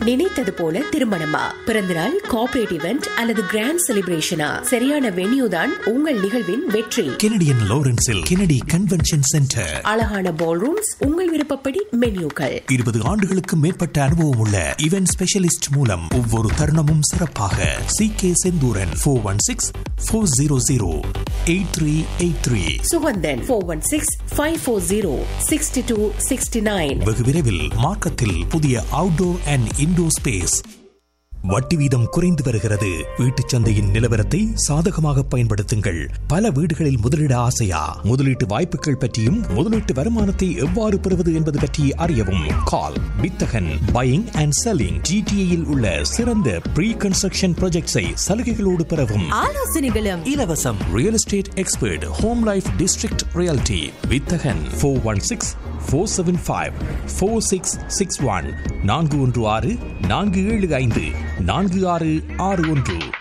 நினைத்தது போல திருமணமா பிறந்தநாள் கார்ப்பரேட் இவெண்ட் அல்லது கிராண்ட் செலிப்ரேஷனா சரியான வென்யூ தான் உங்கள் நிகழ்வின் வெற்றி கெனடியன் லாரன்ஸில் கெனடி கன்வென்ஷன் சென்டர் அழகான பால் ரூம்ஸ் உங்கள் விருப்பப்படி மென்யூக்கள் இருபது ஆண்டுகளுக்கு மேற்பட்ட அனுபவம் உள்ள இவென்ட் ஸ்பெஷலிஸ்ட் மூலம் ஒவ்வொரு தருணமும் சிறப்பாக C K Senthooran four one six four zero zero eight three eight three Suganthan four one six five four zero sixty two sixty nine வெகு விரைவில் மார்க்கத்தில் புதிய அவுட்டோர் அண்ட் இன்டோர் ஸ்பேஸ் வட்டி வீதம் குறைந்து வருகிறது வீட்டுச் சந்தையின் நிலவரத்தை சாதகமாக பயன்படுத்துங்கள் பல வீடுகளில் முதலீட ஆசையா முதலீட்டு வாய்ப்புகள் பற்றியும் முதலீட்டு வருமானத்தை எவ்வாறு பெறுவது என்பது பற்றி அறியவும் கால் வித்தகன் பையிங் அண்ட் செல்லிங் ஜிடிஏயில் உள்ள சிறந்த ப்ரீ கன்ஸ்ட்ரக்ஷன் ப்ராஜெக்ட்ஸை சலுகைகளோடு பெறவும் ஆலோசனைகளும் இலவசம் real estate expert home life district reality வித்தகன் four one six four seven five four six six one நான்கு ஒன்று ஆறு நான்கு ஏழு ஐந்து நான்கு ஆறு ஆறு ஒன்று